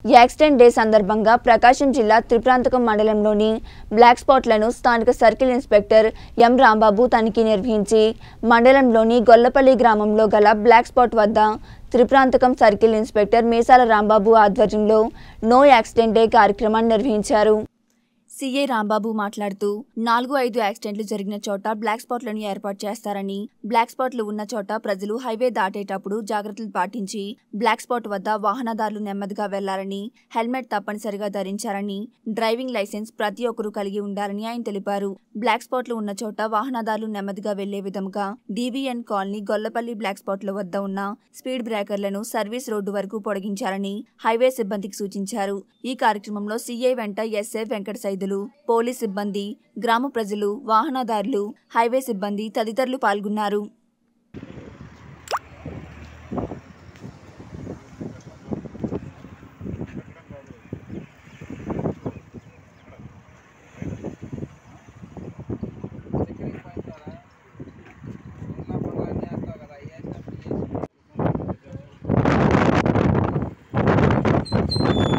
accident day సందర్భంగా ప్రకాశం జిల్లా త్రిప్రాంతకం మండలంలోని బ్లాక్ స్పాట్లను స్థానిక సర్కిల్ ఇన్స్పెక్టర్ ఎం రాంబాబు తనిఖీ నిర్వహించి మండలంలోని గొల్లపల్లి గ్రామంలో గల బ్లాక్ స్పాట్ వద్ద త్రిప్రాంతకం సర్కిల్ ఇన్స్పెక్టర్ మీసాల రాంబాబు ఆధ్వర్యంలో నో యాక్సిడెంట్ డే కార్యక్రమాన్ని నిర్వహించారు సీఏ రాంబాబు మాట్లాడుతూ నాలుగు ఐదు యాక్సిడెంట్లు జరిగిన చోట బ్లాక్ స్పాట్లను ఏర్పాటు చేస్తారని బ్లాక్ స్పాట్లు ఉన్న చోట ప్రజలు హైవే దాటేటప్పుడు జాగ్రత్తలు పాటించి బ్లాక్ స్పాట్ వద్ద వాహనదారులు నెమ్మదిగా వెళ్లాలని హెల్మెట్ తప్పనిసరిగా ధరించారని డ్రైవింగ్ లైసెన్స్ ప్రతి ఒక్కరూ కలిగి ఉండాలని ఆయన తెలిపారు బ్లాక్ స్పాట్లు ఉన్న చోట వాహనదారులు నెమ్మదిగా వెళ్లే విధంగా డీబీఎన్ కాలనీ గొల్లపల్లి బ్లాక్ స్పాట్ల వద్ద ఉన్న స్పీడ్ బ్రేకర్లను సర్వీస్ రోడ్డు వరకు పొడిగించాలని హైవే సిబ్బందికి సూచించారు ఈ కార్యక్రమంలో సీఐ వెంట ఎస్ఏ వెంకట సైదులు పోలీస్ సిబ్బంది గ్రామ ప్రజలు వాహనదారులు హైవే సిబ్బంది తదితరులు పాల్గొన్నారు చెక్కింగ్